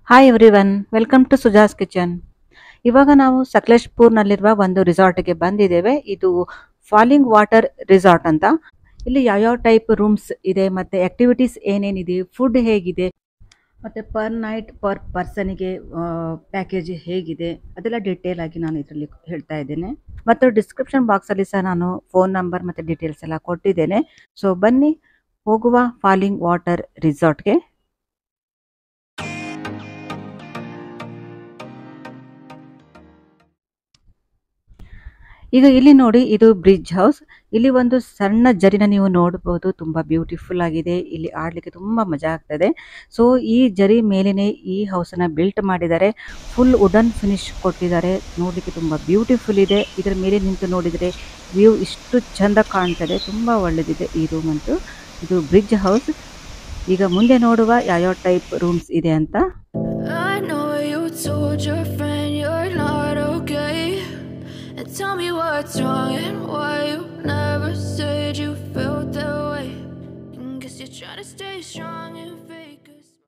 Hi everyone welcome to Suja's kitchen ಇವಾಗ ನಾವು ಸಕಲೇಶ್ಪುರ್ನಲ್ಲಿರುವ ಒಂದು ರೆಸಾರ್ಟ್ಗೆ ಬಂದಿದ್ದೇವೆ ಇದು ಫಾಲಿಂಗ್ ವಾಟರ್ ರೆಸಾರ್ಟ್ ಅಂತ ಇಲ್ಲಿ ಯಾವ್ಯಾವ ಟೈಪ್ ರೂಮ್ಸ್ ಇದೆ ಮತ್ತೆ ಆಕ್ಟಿವಿಟೀಸ್ ಏನೇನಿದೆ ಫುಡ್ ಹೇಗಿದೆ ಮತ್ತೆ ಪರ್ ನೈಟ್ ಪರ್ ಪರ್ಸನಿಗೆ ಪ್ಯಾಕೇಜ್ ಹೇಗಿದೆ ಅದೆಲ್ಲ ಡೀಟೇಲ್ ಆಗಿ ನಾನು ಇದರಲ್ಲಿ ಹೇಳ್ತಾ ಇದ್ದೇನೆ ಮತ್ತು ಡಿಸ್ಕ್ರಿಪ್ಷನ್ ಬಾಕ್ಸಲ್ಲಿ ಸಹ ನಾನು ಫೋನ್ ನಂಬರ್ ಮತ್ತು ಡೀಟೇಲ್ಸ್ ಎಲ್ಲ ಕೊಟ್ಟಿದ್ದೇನೆ ಸೊ ಬನ್ನಿ ಹೋಗುವ ಫಾಲಿಂಗ್ ವಾಟರ್ ರಿಸಾರ್ಟ್ಗೆ ಈಗ ಇಲ್ಲಿ ನೋಡಿ ಇದು ಬ್ರಿಡ್ಜ್ ಹೌಸ್ ಇಲ್ಲಿ ಒಂದು ಸಣ್ಣ ಜರಿನ ನೀವು ನೋಡಬಹುದು ತುಂಬಾ ಬ್ಯೂಟಿಫುಲ್ ಆಗಿದೆ ಇಲ್ಲಿ ಆಡ್ಲಿಕ್ಕೆ ತುಂಬಾ ಮಜಾ ಆಗ್ತದೆ ಸೊ ಈ ಜರಿ ಮೇಲೇನೆ ಈ ಹೌಸ್ ಅನ್ನ ಬಿಲ್ಟ್ ಮಾಡಿದ್ದಾರೆ ಫುಲ್ ವುಡನ್ ಫಿನಿಶ್ ಕೊಟ್ಟಿದ್ದಾರೆ ನೋಡ್ಲಿಕ್ಕೆ ತುಂಬಾ ಬ್ಯೂಟಿಫುಲ್ ಇದೆ ಇದರ ಮೇಲೆ ನಿಂತು ನೋಡಿದ್ರೆ ವ್ಯೂ ಇಷ್ಟು ಚಂದ ಕಾಣ್ತದೆ ತುಂಬಾ ಒಳ್ಳೆದಿದೆ ಈ ರೂಮ್ ಅಂತೂ ಇದು ಬ್ರಿಡ್ಜ್ ಹೌಸ್ ಈಗ ಮುಂದೆ ನೋಡುವ ಯಾವ್ಯಾವ ಟೈಪ್ ರೂಮ್ಸ್ ಇದೆ ಅಂತ I know you told your friend you're not okay. And tell me what's wrong and why you never said you felt that way. And guess you're trying to stay strong and fake a smile.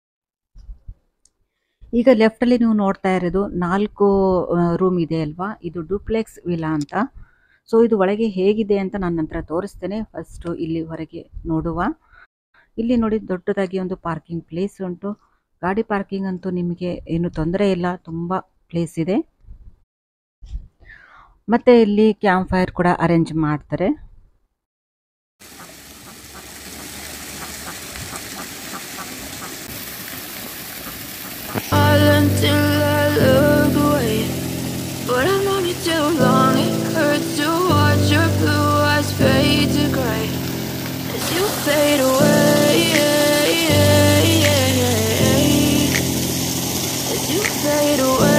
ಈಗ left ಅಲ್ಲಿ ನೀವು ನೋಡ್ತಾ ಇರೋದು ನಾಲ್ಕು room ಇದೆ ಅಲ್ವಾ ಇದು duplex villa ಅಂತ ಸೊ ಇದು ಒಳಗೆ ಹೇಗಿದೆ ಅಂತ ನಾನು ನಂತರ ತೋರಿಸ್ತೇನೆ ಫಸ್ಟ್ ಇಲ್ಲಿ ಹೊರಗೆ ನೋಡುವ ಇಲ್ಲಿ ನೋಡಿ ದೊಡ್ಡದಾಗಿ ಒಂದು ಪಾರ್ಕಿಂಗ್ ಪ್ಲೇಸ್ ಉಂಟು ಗಾಡಿ ಪಾರ್ಕಿಂಗ್ ಅಂತೂ ನಿಮಗೆ ಏನು ತೊಂದರೆ ಇಲ್ಲ ತುಂಬಾ ಪ್ಲೇಸ್ ಇದೆ ಮತ್ತೆ ಇಲ್ಲಿ ಕ್ಯಾಂಪ್ ಫೈರ್ ಕೂಡ ಅರೇಂಜ್ ಮಾಡ್ತಾರೆ All until I look away. But I've known you too long. It hurts to watch your blue eyes fade to gray as you fade away. As you fade away.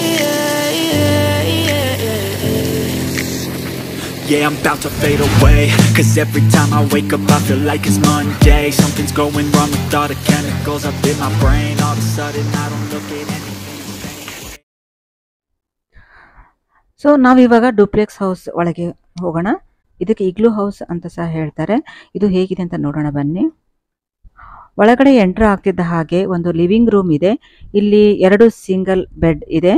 Yeah, I'm about to fade away Cause every time I wake up I feel like it's Monday Something's going wrong with all the chemicals up in my brain All of a sudden I don't look at anything so ನಾವಿವಾಗ duplex house ಒಳಗೆ ಹೋಗೋಣ ಇದಕ್ಕೆ ಇಗ್ಲು house ಅಂತ ಸಹ ಹೇಳ್ತಾರೆ ಇದು ಹೇಗಿದೆ ಅಂತ ನೋಡೋಣ ಬನ್ನಿ ಒಳಗಡೆ ಎಂಟ್ರ್ ಆಗ್ತಿದ್ದ ಹಾಗೆ ಒಂದು ಲಿವಿಂಗ್ ರೂಮ್ ಇದೆ ಇಲ್ಲಿ ಎರಡು ಸಿಂಗಲ್ ಬೆಡ್ ಇದೆ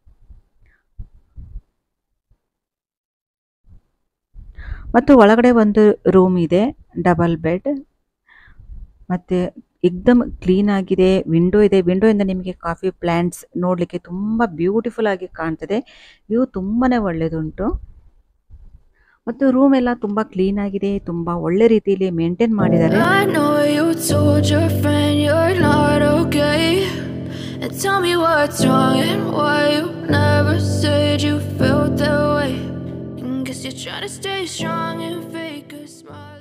ಮತ್ತು ಒಳಗಡೆ ಒಂದು ರೂಮ್ ಇದೆ ಡಬಲ್ ಬೆಡ್ ಮತ್ತೆ ಎಕ್ದಮ್ ಕ್ಲೀನ್ ಆಗಿದೆ ವಿಂಡೋ ಇದೆ ವಿಂಡೋ ಇಂದ ನಿಮಗೆ ಕಾಫಿ ಪ್ಲಾಂಟ್ಸ್ ನೋಡ್ಲಿಕ್ಕೆ ತುಂಬಾ ಬ್ಯೂಟಿಫುಲ್ ಆಗಿ ಕಾಣ್ತದೆ ವ್ಯೂ ತುಂಬಾನೇ ಒಳ್ಳೇದುಂಟು ಮತ್ತು ರೂಮ್ ಎಲ್ಲ ತುಂಬಾ ಕ್ಲೀನ್ ಆಗಿದೆ ತುಂಬಾ ಒಳ್ಳೆ ರೀತಿಯಲ್ಲಿ ಮೇಂಟೈನ್ ಮಾಡಿದ್ದಾರೆ I know you told your friend you're not okay. And tell me what's wrong and why you never said you felt that way. And guess you're trying to stay strong and fake a smile.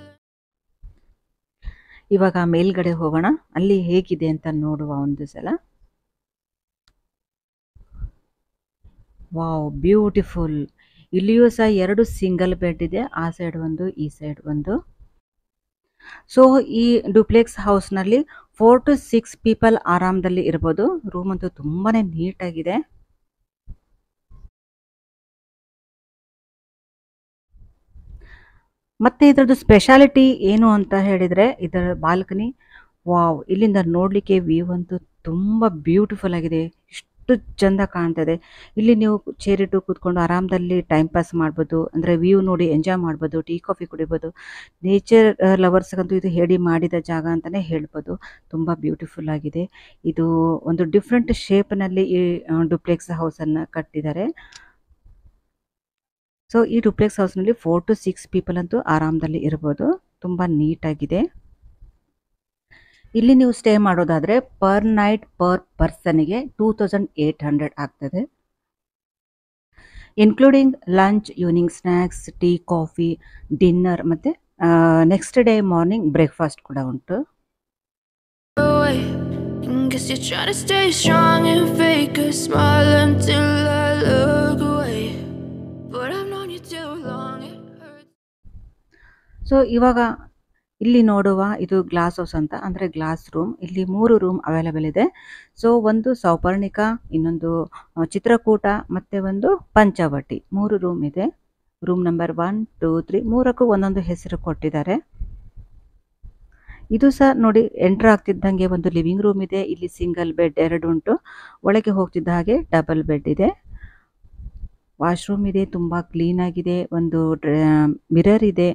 ಇವಾಗ ಮೇಲ್ಗಡೆ ಹೋಗೋಣ ಅಲ್ಲಿ ಹೇಗಿದೆ ಅಂತ ನೋಡುವ ಒಂದು ಸಲ wow beautiful ಇಲ್ಲಿಯೂ ಸಹ ಎರಡು ಸಿಂಗಲ್ ಬೆಡ್ ಇದೆ ಆ ಸೈಡ್ ಒಂದು ಈ ಸೈಡ್ ಒಂದು ಸೊ ಈ ಡುಪ್ಲೆಕ್ಸ್ ಹೌಸ್ನಲ್ಲಿ ಫೋರ್ ಟು ಸಿಕ್ಸ್ ಪೀಪಲ್ ಆರಾಮದಲ್ಲಿ ಇರ್ಬೋದು ರೂಮ್ ಅಂತೂ ತುಂಬಾನೇ ನೀಟಾಗಿದೆ ಮತ್ತೆ ಇದರದ್ದು ಸ್ಪೆಷಾಲಿಟಿ ಏನು ಅಂತ ಹೇಳಿದ್ರೆ ಇದರ ಬಾಲ್ಕನಿ ವಾವ್ ಇಲ್ಲಿಂದ ನೋಡ್ಲಿಕ್ಕೆ ವ್ಯೂ ಅಂತೂ ತುಂಬಾ ಬ್ಯೂಟಿಫುಲ್ ಆಗಿದೆ ಇಷ್ಟು ಚಂದ ಕಾಣ್ತದೆ ಇಲ್ಲಿ ನೀವು ಚೇರ್ ಇಟ್ಟು ಕೂತ್ಕೊಂಡು ಆರಾಮದಲ್ಲಿ ಟೈಮ್ ಪಾಸ್ ಮಾಡ್ಬೋದು ಅಂದ್ರೆ ವ್ಯೂ ನೋಡಿ ಎಂಜಾಯ್ ಮಾಡ್ಬೋದು ಟೀ ಕಾಫಿ ಕುಡಿಬೋದು ನೇಚರ್ ಲವರ್ಸ್ಗಂತೂ ಇದು ಹೇಳಿ ಮಾಡಿದ ಜಾಗ ಅಂತಾನೆ ಹೇಳ್ಬೋದು ತುಂಬಾ ಬ್ಯೂಟಿಫುಲ್ ಆಗಿದೆ ಇದು ಒಂದು ಡಿಫ್ರೆಂಟ್ ಶೇಪ್ನಲ್ಲಿ ಈ ಡುಪ್ಲೆಕ್ಸ್ ಹೌಸ್ ಅನ್ನ ಕಟ್ಟಿದ್ದಾರೆ ಸೊ ಈ ಡುಪ್ಲೆಕ್ಸ್ ಹೌಸ್ನಲ್ಲಿ ಫೋರ್ ಟು ಸಿಕ್ಸ್ ಪೀಪಲ್ ಅಂತೂ ಆರಾಮದಲ್ಲಿ ಇರ್ಬೋದು ತುಂಬ ನೀಟಾಗಿದೆ ಇಲ್ಲಿ ನೀವು ಸ್ಟೇ ಮಾಡೋದಾದ್ರೆ ಪರ್ ನೈಟ್ ಪರ್ ಪರ್ಸನ್ಗೆ ಟೂ ತೌಸಂಡ್ ಏಟ್ ಹಂಡ್ರೆಡ್ ಆಗ್ತದೆ including lunch evening snacks tea coffee dinner ಮತ್ತು ನೆಕ್ಸ್ಟ್ ಡೇ ಮಾರ್ನಿಂಗ್ ಬ್ರೇಕ್ಫಾಸ್ಟ್ ಕೂಡ ಉಂಟು Away. And guess you're trying to stay strong and fake a smile until I look away. But I've known you too long. It hurts. So ಇವಾಗ ಇಲ್ಲಿ ನೋಡುವ ಇದು glass house ಅಂತ ಅಂದರೆ glass room ಇಲ್ಲಿ ಮೂರು ರೂಮ್ ಅವೈಲೇಬಲ್ ಇದೆ so ಒಂದು ಸೌಪರ್ಣಿಕ ಇನ್ನೊಂದು ಆ, ಚಿತ್ರಕೂಟ ಮತ್ತೆ ಒಂದು ಪಂಚವಟಿ ಮೂರು ರೂಮ್ ಇದೆ room number one two three ಮೂರಕ್ಕೂ ಒಂದೊಂದು ಹೆಸರು ಕೊಟ್ಟಿದ್ದಾರೆ ಇದು ಸಹ ನೋಡಿ ಎಂಟರ್ ಆಗ್ತಿದ್ದಂಗೆ ಒಂದು ಲಿವಿಂಗ್ ರೂಮ್ ಇದೆ ಇಲ್ಲಿ ಸಿಂಗಲ್ ಬೆಡ್ ಎರಡು ಉಂಟು ಒಳಗೆ ಹೋಗ್ತಿದ್ದ ಹಾಗೆ ಡಬಲ್ ಬೆಡ್ ಇದೆ ವಾಶ್ರೂಮ್ ಇದೆ ತುಂಬಾ ಕ್ಲೀನ್ ಆಗಿದೆ ಒಂದು ಮಿರರ್ ಇದೆ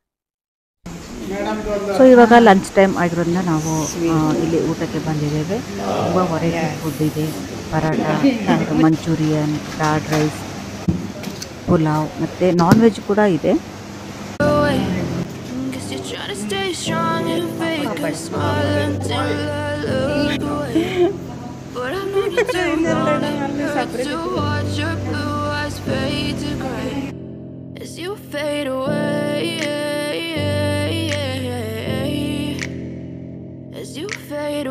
ಸೊ ಇವಾಗ ಲಂಚ್ ಟೈಮ್ ಆಗಿರೋದ್ರಿಂದ ನಾವು ಆ, ಇಲ್ಲಿ ಊಟಕ್ಕೆ ಬಂದಿದ್ದೇವೆ ತುಂಬ ವೆರೈಟಿ ಫುಡ್ ಇದೆ ಪರಾಟ ಮತ್ತು ಮಂಚೂರಿಯನ್ ಫ್ರೈಡ್ ರೈಸ್ ಪುಲಾವ್ ಮತ್ತು ನಾನ್ ವೆಜ್ ಕೂಡ ಇದೆ away. Guess you're trying to stay strong and fake a smile until I look away. But I've known you too long and hurt to watch your blue eyes fade to gray as you fade away. As you fade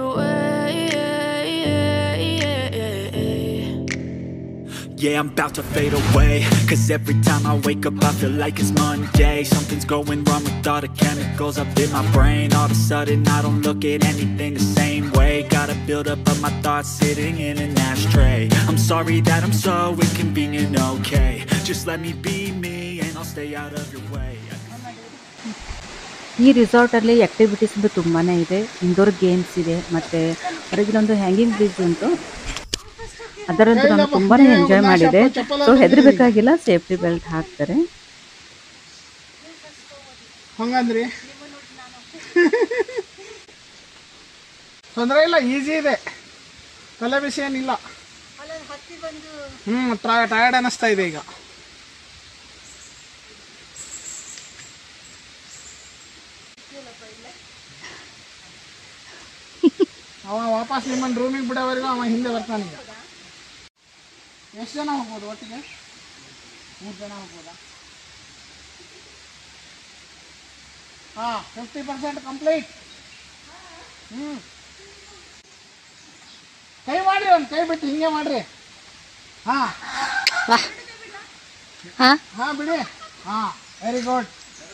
away. Yeah, I'm about to fade away Cause every time I wake up I feel like it's Monday Something's going wrong with all the chemicals up in my brain All of a sudden I don't look at anything the same way Gotta build up of my thoughts sitting in an ashtray I'm sorry that I'm so inconvenient, okay Just let me be me and I'll stay out of your way ಈ ರೆಸಾರ್ಟಲ್ಲಿ activities ಅಂತೂ ತುಂಬಾ ಇದೆ indoor games ಇದೆ ಮತ್ತು ಹೊರಗಿನೊಂದು hanging bridge ಉಂಟು ಅದರಂತೂ ನಾನು ತುಂಬಾ enjoy ಮಾಡಿದೆ ಸೊ ಹೆದರ್ಬೇಕಾಗಿಲ್ಲ ಸೇಫ್ಟಿ ಬೆಲ್ಟ್ ಹಾಕ್ತಾರೆ ಹಂಗಂದ್ರಿ ತೊಂದರೆ ಇಲ್ಲ ಈಸಿ ಇದೆ ತಲೆ ಬಿಸಿ ಏನಿಲ್ಲ ಹ್ಞೂ ಟಯರ್ಡ್ ಅನ್ನಿಸ್ತಾ ಇದೆ ಈಗ ಅವ ವಾಪಸ್ ನಿಮ್ಮನ್ನ ರೂಮಿಗೆ ಬಿಡೋವರೆಗೂ ಅವ ಹಿಂದೆ ಬರ್ತಾನೆ ಈಗ ಎಷ್ಟು ಜನ ಹೋಗ್ಬೋದು ಒಟ್ಟಿಗೆ ಮೂರು ಜನ ಹೋಗ್ಬೋದಾ ಹಾ ಫಿಫ್ಟಿ ಪರ್ಸೆಂಟ್ ಕಂಪ್ಲೀಟ್ ಹ್ಮ್ ಕೈ ಮಾಡ್ರಿ ಒಂದು ಕೈ ಬಿಟ್ಟು ಹಿಂಗೆ ಮಾಡ್ರಿ ಹಾ ಹಾ ಬಿಡಿ ಹಾ ವೆರಿ ಗುಡ್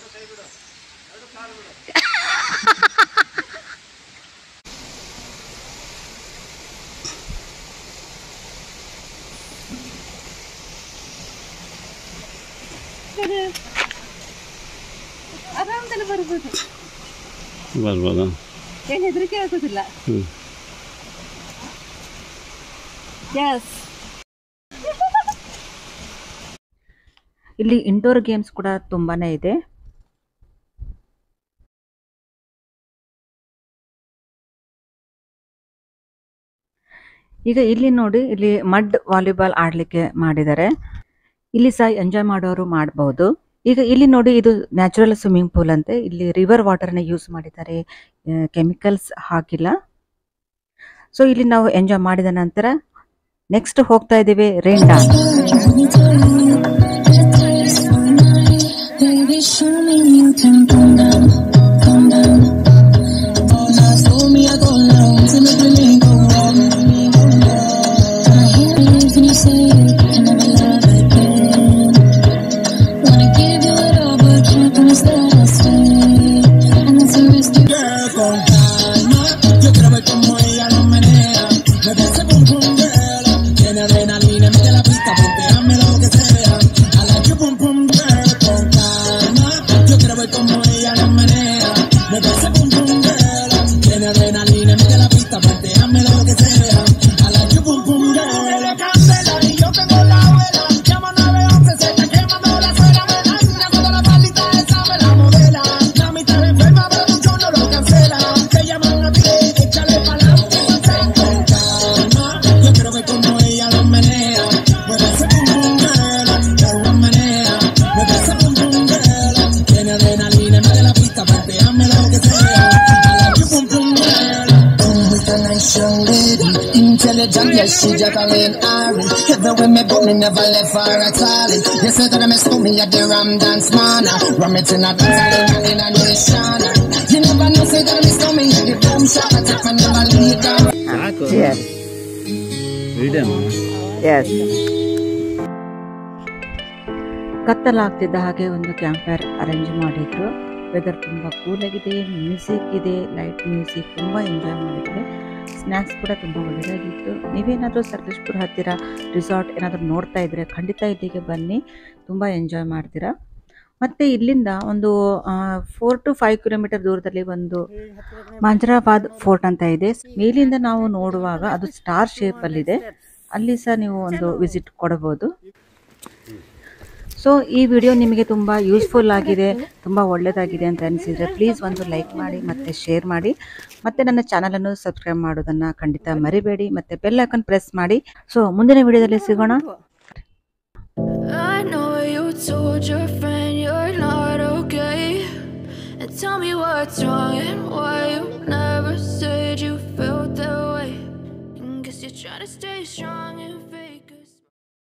ಬರ್ಬೋದಾ ಏನು ಹೆದರಿಕೆ ಆಗೋದಿಲ್ಲ ಹ್ಞೂ ಎಸ್ ಇಲ್ಲಿ ಇಂಡೋರ್ ಗೇಮ್ಸ್ ಕೂಡ ತುಂಬಾನೇ ಇದೆ ಈಗ ಇಲ್ಲಿ ನೋಡಿ ಇಲ್ಲಿ ಮಡ್ ವಾಲಿಬಾಲ್ ಆಡ್ಲಿಕ್ಕೆ ಮಾಡಿದ್ದಾರೆ ಇಲ್ಲಿ ಸಹ ಎಂಜಾಯ್ ಮಾಡೋರು ಮಾಡಬಹುದು ಈಗ ಇಲ್ಲಿ ನೋಡಿ ಇದು ನ್ಯಾಚುರಲ್ ಸ್ವಿಮ್ಮಿಂಗ್ ಪೂಲ್ ಅಂತೆ ಇಲ್ಲಿ ರಿವರ್ ವಾಟರ್ನ ಯೂಸ್ ಮಾಡಿದ್ದಾರೆ ಕೆಮಿಕಲ್ಸ್ ಹಾಕಿಲ್ಲ ಸೊ ಇಲ್ಲಿ ನಾವು ಎಂಜಾಯ್ ಮಾಡಿದ ನಂತರ ನೆಕ್ಸ್ಟ್ ಹೋಗ್ತಾ ಇದ್ದೀವಿ rain dance Baby, show me you can come down, come down. Oh, now show me a go down, to make me go down. I hear you when you say you can never love again. Wanna give you it all, but can't promise that I'll stay. And that's a risk you con calma. Yo quiero ver cómo ella lo menea. Me da ese pum pum girl. Tiene adrenalina, mete la pista, ponteame lo que sea. I like you pum pum girl con calma. Yo quiero ver cómo ella lo menea. Me da ese pum pum girl. Tiene adrenalina, mete la pista, ponteame lo que sea. I like you pum pum girl. Candela y yo tengo la vela. Llama 911, se está quemando la suela. Me da una toda la palita, esa me la modela. La mitad enferma, pero tu show no lo cancela. Te llaman a ti, échale pa'lante. Con calma, yo quiero ver cómo ella lo menea. Mueve ese pum pum girl, que lo menea. Mueve ese pum pum girl. Tiene adrenalina, me de la pista, pateame lo que sea. I like you pum pum girl. Come with a nice young lady, intelligent, yes, she Jacqueline Ari. Everywhere me go, me never left for a calling. You say that I miss me at the Ram Dance Man. Ram it in a dance, I don't in a nation. You never know, say that I miss me at the boom shop. I take my never leave down. ಸಾಕು ಎಸ್ ವಿಡಿಯೋನ ಎಸ್ ಕತ್ತಲಾಗ್ತಿದ್ದ ಹಾಗೆ ಒಂದು campfire arrange ಮಾಡಿದ್ರು weather ತುಂಬ cool ಆಗಿದೆ ಮ್ಯೂಸಿಕ್ ಇದೆ ಲೈಟ್ ಮ್ಯೂಸಿಕ್ ತುಂಬ ಎಂಜಾಯ್ ಮಾಡಿದ್ವಿ ಸ್ನ್ಯಾಕ್ಸ್ ಕೂಡ ತುಂಬ ಒಳ್ಳೆಯದಾಗಿತ್ತು ನೀವೇನಾದರೂ ಸಕಲೇಶ್ಪುರ ಹತ್ತಿರ ರಿಸಾರ್ಟ್ ಏನಾದರೂ ನೋಡ್ತಾ ಇದ್ರೆ ಖಂಡಿತ ಇಲ್ಲಿಗೆ ಬನ್ನಿ ತುಂಬ ಎಂಜಾಯ್ ಮಾಡ್ತೀರಾ ಮತ್ತೆ ಇಲ್ಲಿಂದ ಒಂದು ಫೋರ್ ಟು ಫೈವ್ ಕಿಲೋಮೀಟರ್ ದೂರದಲ್ಲಿ ಒಂದು ಮಂಜರಾಬಾದ್ ಫೋರ್ಟ್ ಅಂತ ಇದೆ ಮೇಲಿಂದ ನಾವು ನೋಡುವಾಗ ಅದು ಸ್ಟಾರ್ ಶೇಪ್ ಅಲ್ಲಿ ಇದೆ ಅಲ್ಲಿ ಸಹ ನೀವು ಒಂದು ವಿಸಿಟ್ ಕೊಡಬಹುದು ಸೊ ಈ ವಿಡಿಯೋ ನಿಮಗೆ ತುಂಬ ಯೂಸ್ಫುಲ್ ಆಗಿದೆ ತುಂಬ ಒಳ್ಳೆಯದಾಗಿದೆ ಅಂತ ಅನಿಸಿದರೆ ಪ್ಲೀಸ್ ಒಂದು ಲೈಕ್ ಮಾಡಿ ಮತ್ತು ಶೇರ್ ಮಾಡಿ ಮತ್ತು ನನ್ನ ಚಾನಲನ್ನು ಸಬ್ಸ್ಕ್ರೈಬ್ ಮಾಡೋದನ್ನು ಖಂಡಿತ ಮರಿಬೇಡಿ ಮತ್ತು ಬೆಲ್ ಐಕನ್ ಪ್ರೆಸ್ ಮಾಡಿ ಸೊ ಮುಂದಿನ ವಿಡಿಯೋದಲ್ಲಿ ಸಿಗೋಣ I know you told your friend you're not okay. And tell me what's wrong and why you never said you felt that way. And guess you're trying to stay strong and fake.